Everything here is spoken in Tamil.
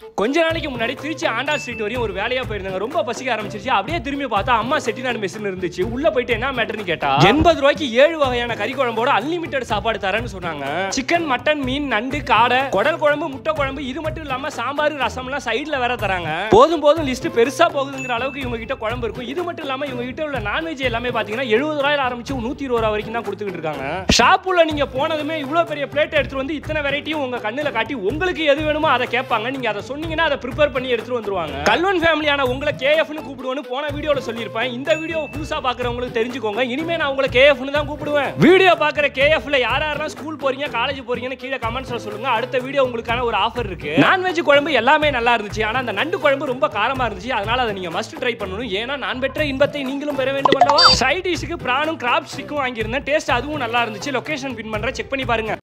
கொஞ்ச நாளைக்கு முன்னாடி திருச்சி ஆண்டாள் ஸ்ட்ரீட் வரையும் ஒரு வேலையா போயிருந்தாங்க ரொம்ப பசிக்க ஆரம்பிச்சிருச்சு அப்படியே திரும்பி பார்த்தா அம்மா செட்டிநாடு மெஸ்ஸில் இருந்துச்சு உள்ள போயிட்டு என்ன மேட்டர்னு கேட்டா எண்பது ரூபாய்க்கு ஏழு வகையான கறி குழம்போட அன்லிமிட்டட் சாப்பாடு தரேன்னு சொன்னாங்க சிக்கன் மட்டன் மீன் நண்டு காடை குடல் குழம்பு முட்டை குழம்பு இது மட்டும் இல்லாம சாம்பார் ரசம்லாம் சைடுல வேற தராங்க போதும் போதும் லிஸ்ட் பெருசா போகுதுங்கிற அளவுக்கு இவங்க கிட்ட குழம்பு இருக்கும் இது மட்டும் இல்லாம இவங்க கிட்ட உள்ள நான்வெஜ் எல்லாமே பாத்தீங்கன்னா எழுபது ரூபாயில ஆரம்பிச்சு நூத்தி இருபது ரூபா வரைக்கும் தான் கொடுத்துக்கிட்டு இருக்காங்க ஷாப்புல நீங்க போனதுமே இவ்வளவு பெரிய பிளேட் எடுத்துட்டு வந்து இத்தனை வெரைட்டியும் உங்க கண்ணுல காட்டி உங்களுக்கு எது வேணுமோ அதை கேட்பாங்க நீங்க அதை சொன்னீங்கன்னா அதை ப்ரிப்பேர் பண்ணி எடுத்துட்டு வந்துருவாங்க கல்வன் ஃபேமிலியான உங்களை கேஎஃப்னு கூப்பிடுவேன்னு போன வீடியோல சொல்லியிருப்பேன் இந்த வீடியோ புதுசா பாக்குறவங்களுக்கு தெரிஞ்சுக்கோங்க இனிமே நான் உங்களை கேஎஃப்னு தான் கூப்பிடுவேன் வீடியோ பாக்குற கேஎஃப்ல யார் யாரெல்லாம் ஸ்கூல் போறீங்க காலேஜ் போறீங்கன்னு கீழே கமெண்ட்ஸ்ல சொல்லுங்க அடுத்த வீடியோ உங்களுக்கான ஒரு ஆஃபர் இருக்கு நான்வெஜ் குழம்பு எல்லாமே நல்லா இருந்துச்சு ஆனா அந்த நண்டு குழம்பு ரொம்ப காரமா இருந்துச்சு அதனால அதை நீங்க மஸ்ட் ட்ரை பண்ணணும் ஏன்னா நான் பெற்ற இன்பத்தை நீங்களும் பெற வேண்டும் அல்லவா சைட் டிஷ்க்கு பிரானும் கிராப் ஸ்டிக்கும் வாங்கியிருந்தேன் டேஸ்ட் அதுவும் நல்லா இருந்துச்சு லொகேஷன் பின் பண்றேன் செக் பண்ணி பாருங்க